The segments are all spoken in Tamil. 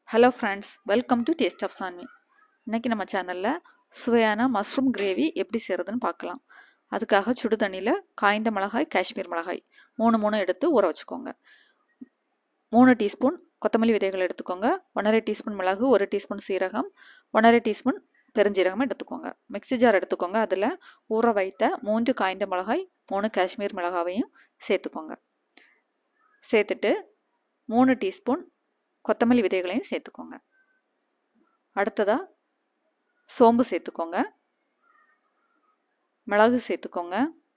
hello friends welcome to taste of Saanvi இன்னைக்கு நம்ம சேனலில் சுவையான மஷ்ரூம் கிரேவி எப்படி செய்கிறதுன்னு பார்க்கலாம் அதுக்காக சுடு தண்ணியில் காய்ந்த மிளகாய் காஷ்மீர் மிளகாய் மூணு மூணு எடுத்து ஊற வச்சுக்கோங்க மூணு டீஸ்பூன் கொத்தமல்லி விதைகள் எடுத்துக்கோங்க ஒன்றரை டீஸ்பூன் மிளகு ஒரு டீஸ்பூன் சீரகம் ஒன்றரை டீஸ்பூன் பெருஞ்சீரகம் எடுத்துக்கோங்க மிக்ஸி ஜார் எடுத்துக்கோங்க அதில் ஊற வைத்த மூன்று காய்ந்த மிளகாய் மூணு காஷ்மீர் மிளகாவையும் சேர்த்துக்கோங்க சேர்த்துட்டு மூணு டீஸ்பூன் கொத்தமல்லி விதைகளையும் சேர்த்துக்கோங்க அடுத்ததாக சோம்பு சேர்த்துக்கோங்க மிளகு சேர்த்துக்கோங்க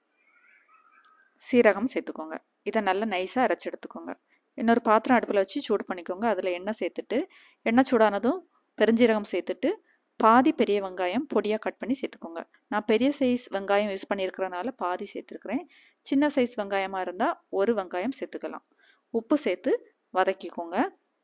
சீரகம் சேர்த்துக்கோங்க இதை நல்லா நைஸாக அரைச்சி எடுத்துக்கோங்க இன்னொரு பாத்திரம் அடுப்பில் வச்சு சூடு பண்ணிக்கோங்க அதில் எண்ணெய் சேர்த்துட்டு எண்ணெய் சூடானதும் பெருஞ்சீரகம் சேர்த்துட்டு பாதி பெரிய வெங்காயம் பொடியாக கட் பண்ணி சேர்த்துக்கோங்க நான் பெரிய சைஸ் வெங்காயம் யூஸ் பண்ணியிருக்கிறனால பாதி சேர்த்துருக்குறேன் சின்ன சைஸ் வெங்காயமாக இருந்தால் ஒரு வெங்காயம் சேர்த்துக்கலாம் உப்பு சேர்த்து வதக்கிக்கோங்க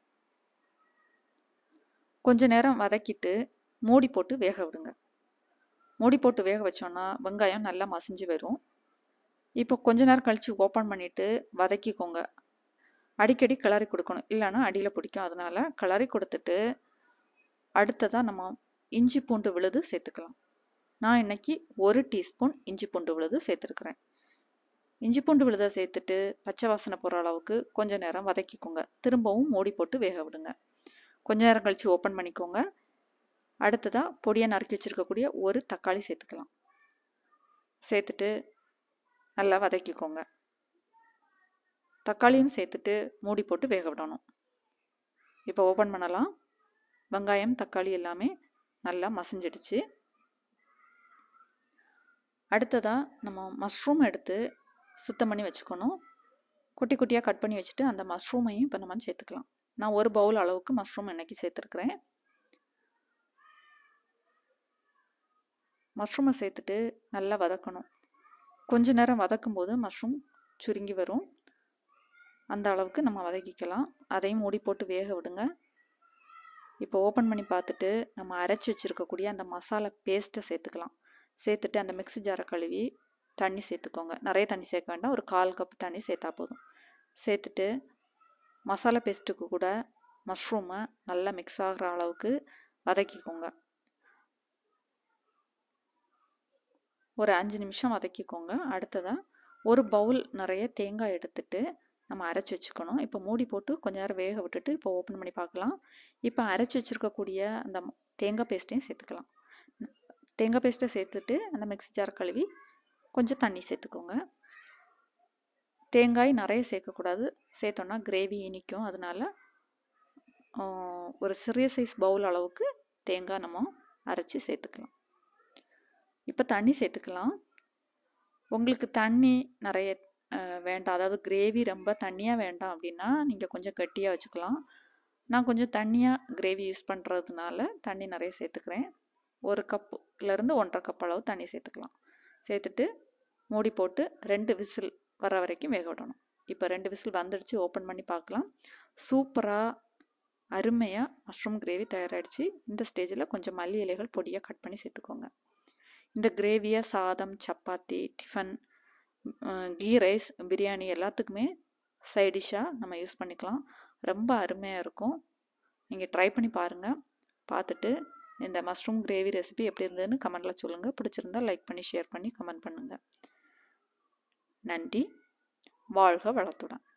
கொஞ்ச நேரம் வதக்கிட்டு மூடி போட்டு வேக விடுங்க மூடி போட்டு வேக வச்சோன்னா வெங்காயம் நல்லா மசிஞ்சு வரும் இப்போ கொஞ்ச நேரம் கழித்து ஓப்பன் பண்ணிவிட்டு வதக்கிக்கோங்க அடிக்கடி கிளறி கொடுக்கணும் இல்லைன்னா அடியில் பிடிக்கும் அதனால் கிளறி கொடுத்துட்டு அடுத்ததாக நம்ம இஞ்சி பூண்டு விழுது சேர்த்துக்கலாம் நான் இன்னைக்கு ஒரு டீஸ்பூன் இஞ்சி பூண்டு விழுது சேர்த்துருக்குறேன் இஞ்சி பூண்டு விழுதை சேர்த்துட்டு பச்சை வாசனை போகிற அளவுக்கு கொஞ்ச நேரம் வதக்கிக்கோங்க திரும்பவும் மூடி போட்டு வேக விடுங்க கொஞ்ச நேரம் கழித்து ஓப்பன் பண்ணிக்கோங்க அடுத்ததாக பொடியாக நறுக்கி வச்சுருக்கக்கூடிய ஒரு தக்காளி சேர்த்துக்கலாம் சேர்த்துட்டு நல்லா வதக்கிக்கோங்க தக்காளியும் சேர்த்துட்டு மூடி போட்டு வேக விடணும் இப்போ ஓப்பன் பண்ணலாம் வெங்காயம் தக்காளி எல்லாமே நல்லா மசிஞ்சிடுச்சு அடுத்ததாக நம்ம மஷ்ரூம் எடுத்து சுத்தம் பண்ணி வச்சுக்கணும் குட்டி குட்டியாக கட் பண்ணி வச்சுட்டு அந்த மஷ்ரூமையும் இப்போ நம்ம சேர்த்துக்கலாம் நான் ஒரு பவுல் அளவுக்கு மஷ்ரூம் இன்னைக்கு சேர்த்துருக்குறேன் மஷ்ரூமை சேர்த்துட்டு நல்லா வதக்கணும் கொஞ்ச நேரம் வதக்கும் போது மஷ்ரூம் சுருங்கி வரும் அந்த அளவுக்கு நம்ம வதக்கிக்கலாம் அதையும் மூடி போட்டு வேக விடுங்க இப்போ ஓப்பன் பண்ணி பார்த்துட்டு நம்ம அரைச்சி வச்சுருக்கக்கூடிய அந்த மசாலா பேஸ்ட்டை சேர்த்துக்கலாம் சேர்த்துட்டு அந்த மிக்ஸி ஜாரை கழுவி தண்ணி சேர்த்துக்கோங்க நிறைய தண்ணி சேர்க்க வேண்டாம் ஒரு கால் கப் தண்ணி சேர்த்தா போதும் சேர்த்துட்டு மசாலா பேஸ்ட்டுக்கு கூட மஷ்ரூமை நல்லா மிக்ஸ் ஆகிற அளவுக்கு வதக்கிக்கோங்க ஒரு அஞ்சு நிமிஷம் வதக்கிக்கோங்க அடுத்ததாக ஒரு பவுல் நிறைய தேங்காய் எடுத்துட்டு நம்ம அரைச்சி வச்சுக்கணும் இப்போ மூடி போட்டு கொஞ்ச நேரம் வேக விட்டுட்டு இப்போ ஓப்பன் பண்ணி பார்க்கலாம் இப்போ அரைச்சி வச்சுருக்கக்கூடிய அந்த தேங்காய் பேஸ்ட்டையும் சேர்த்துக்கலாம் தேங்காய் பேஸ்ட்டை சேர்த்துட்டு அந்த மிக்ஸி ஜார் கழுவி கொஞ்சம் தண்ணி சேர்த்துக்கோங்க தேங்காய் நிறைய சேர்க்கக்கூடாது சேர்த்தோன்னா கிரேவி இனிக்கும் அதனால் ஒரு சிறிய சைஸ் பவுல் அளவுக்கு தேங்காய் நம்ம அரைச்சி சேர்த்துக்கலாம் இப்போ தண்ணி சேர்த்துக்கலாம் உங்களுக்கு தண்ணி நிறைய வேண்டாம் அதாவது கிரேவி ரொம்ப தண்ணியாக வேண்டாம் அப்படின்னா நீங்கள் கொஞ்சம் கட்டியாக வச்சுக்கலாம் நான் கொஞ்சம் தண்ணியாக கிரேவி யூஸ் பண்ணுறதுனால தண்ணி நிறைய சேர்த்துக்கிறேன் ஒரு கப்புலேருந்து ஒன்றரை கப் அளவு தண்ணி சேர்த்துக்கலாம் சேர்த்துட்டு மூடி போட்டு ரெண்டு விசில் வர வரைக்கும் வேக விடணும் இப்போ ரெண்டு விசில் வந்துடுச்சு ஓப்பன் பண்ணி பார்க்கலாம் சூப்பராக அருமையாக மஷ்ரூம் கிரேவி தயாராகிடுச்சு இந்த ஸ்டேஜில் கொஞ்சம் மல்லி இலைகள் பொடியாக கட் பண்ணி சேர்த்துக்கோங்க இந்த கிரேவியை சாதம் சப்பாத்தி டிஃபன் கீ ரைஸ் பிரியாணி எல்லாத்துக்குமே சைடிஷ்ஷாக நம்ம யூஸ் பண்ணிக்கலாம் ரொம்ப அருமையாக இருக்கும் நீங்கள் ட்ரை பண்ணி பாருங்கள் பார்த்துட்டு இந்த மஷ்ரூம் கிரேவி ரெசிபி எப்படி இருந்ததுன்னு கமெண்டில் சொல்லுங்கள் பிடிச்சிருந்தா லைக் பண்ணி ஷேர் பண்ணி கமெண்ட் பண்ணுங்கள் நன்றி வாழ்க வளத்துடன்